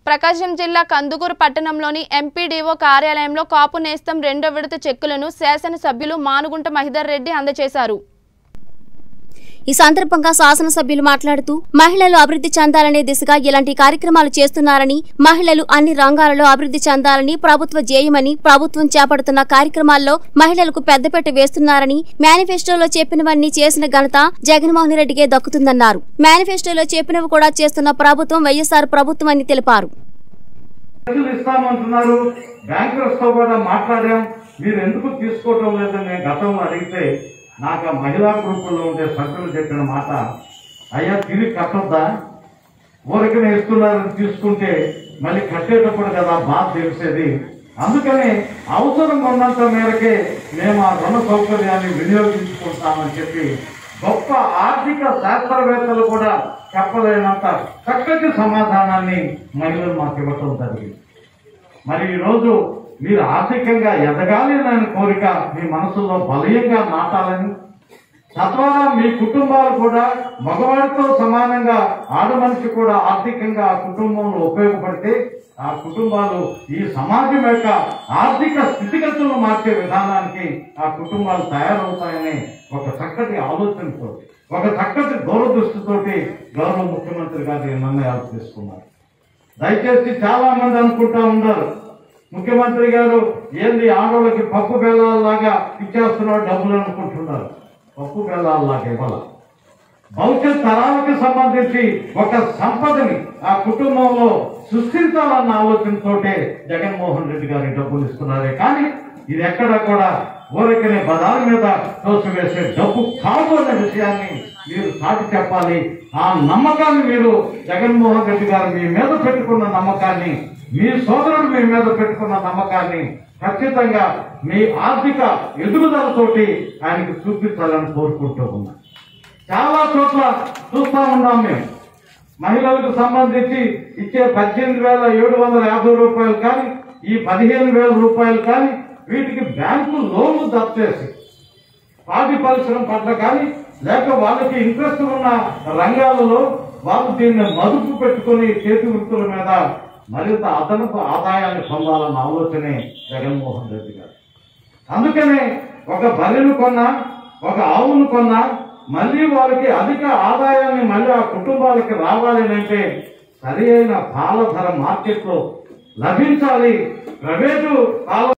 ప్రకాశం జిల్లా కందుకూరు పట్టణంలోని ఎంపీడీఓ కార్యాలయంలో కాపు నేస్తం రెండో విడత చెక్కులను శాసనసభ్యులు మానుగుంట మహిదర్ రెడ్డి అందజేశారు ఈ సందర్భంగా శాసనసభ్యులు మాట్లాడుతూ మహిళలు అభివృద్ధి చెందాలనే దిశగా ఇలాంటి కార్యక్రమాలు చేస్తున్నారని మహిళలు అన్ని రంగాలలో అభివృద్ధి చెందాలని ప్రభుత్వ ధ్యేయమని ప్రభుత్వం చేపడుతున్న కార్యక్రమాల్లో మహిళలకు పెద్దపీట వేస్తున్నారని మేనిఫెస్టోలో చెప్పినవన్నీ చేసిన ఘనత జగన్మోహన్ రెడ్డికే దక్కుతుందన్నారు మేనిఫెస్టోలో చెప్పినవి కూడా చేస్తున్న ప్రభుత్వం వైఎస్ఆర్ ప్రభుత్వం అని తెలిపారు నిధులు ఇస్తామంటున్నారు బ్యాంకర్స్ తో కూడా మాట్లాడాం మీరు ఎందుకు తీసుకోవటం లేదని నేను గతంలో అడిగితే నాకు ఆ మహిళా గ్రూపుల్లో ఉండే సభ్యులు చెప్పిన మాట అయ్యా తిరిగి కట్టొద్దా ఊరికనే ఇస్తున్నారని తీసుకుంటే మళ్ళీ కట్టేటప్పుడు కదా బాధ తెలిసేది అందుకని అవసరం ఉన్నంత మేరకే మేము ఆ రుణ సౌకర్యాన్ని వినియోగించుకుంటామని చెప్పి గొప్ప ఆర్థిక శాస్త్రవేత్తలు కూడా చెప్పలేనంత చక్కటి సమాధానాన్ని మహిళలు మాకు ఇవ్వటం జరిగింది మరి ఈరోజు మీరు ఆర్థికంగా ఎదగాలి అనే కోరిక మీ మనసులో బలీయంగా నాటాలని తద్వారా మీ కుటుంబాలు కూడా మగవాడితో సమానంగా ఆడమనిషి కూడా ఆర్థికంగా ఆ కుటుంబంలో ఉపయోగపడితే ఆ కుటుంబాలు ఈ సమాజం యొక్క ఆర్థిక స్థితిగతులను మార్చే విధానానికి ఆ కుటుంబాలు తయారవుతాయనే ఒక చక్కటి ఆలోచనతో ఒక చక్కటి దూరదృష్టితోటి గౌరవ ముఖ్యమంత్రి గారు ఈ నిర్ణయాలు తీసుకున్నారు దయచేసి చాలా మంది అనుకుంటా ఉన్నారు ముఖ్యమంత్రి గారు ఏంది ఆడవాళ్ళకి పప్పు బెల్లాల్లాగా ఇచ్చేస్తున్నాడు డబ్బులు అనుకుంటున్నారు పప్పు బెల్లాల్లాగా ఇవ్వాల భవిష్యత్ తరాలకు సంబంధించి ఒక సంపదని ఆ కుటుంబంలో సృష్టించాలన్న ఆలోచనతోటే జగన్మోహన్ రెడ్డి గారి డబ్బులు ఇస్తున్నారే కానీ ఇది ఎక్కడ కూడా ఊరికనే బదాల మీద తోసివేసే డబ్బు కాదు అనే విషయాన్ని మీరు చాటి చెప్పాలి ఆ నమ్మకాన్ని మీరు జగన్మోహన్ రెడ్డి గారు మీ మీద పెట్టుకున్న నమ్మకాన్ని మీ సోదరుడు మీ మీద పెట్టుకున్న నమ్మకాన్ని ఖచ్చితంగా మీ ఆర్థిక ఎదుగుదలతోటి ఆయనకు చూపించాలని కోరుకుంటూ ఉన్నా చాలా చోట్ల చూస్తా ఉన్నాం మేము మహిళలకు సంబంధించి ఇచ్చే పద్దెనిమిది వేల ఏడు వందల యాభై రూపాయలు కానీ ఈ పదిహేను వేల రూపాయలు కానీ వీటికి బ్యాంకు లోన్లు దచ్చేసి పాడి పరిశ్రమ పట్ల కానీ లేక వాళ్ళకి ఇంట్రెస్ట్ ఉన్న రంగాలలో వాళ్ళు దీన్ని మదుపు పెట్టుకుని చేతి వృత్తుల మీద మరింత అదనపు ఆదాయాన్ని పొందాలన్న ఆలోచనే జగన్మోహన్ రెడ్డి గారు అందుకనే ఒక బర్రెను కొన్నా ఒక ఆవును కొన్నా మళ్ళీ వాళ్ళకి అధిక ఆదాయాన్ని మళ్ళీ ఆ కుటుంబాలకి రావాలి అంటే సరి అయిన పాల ధర మార్కెట్లో లభించాలి ప్రైవేటు పాల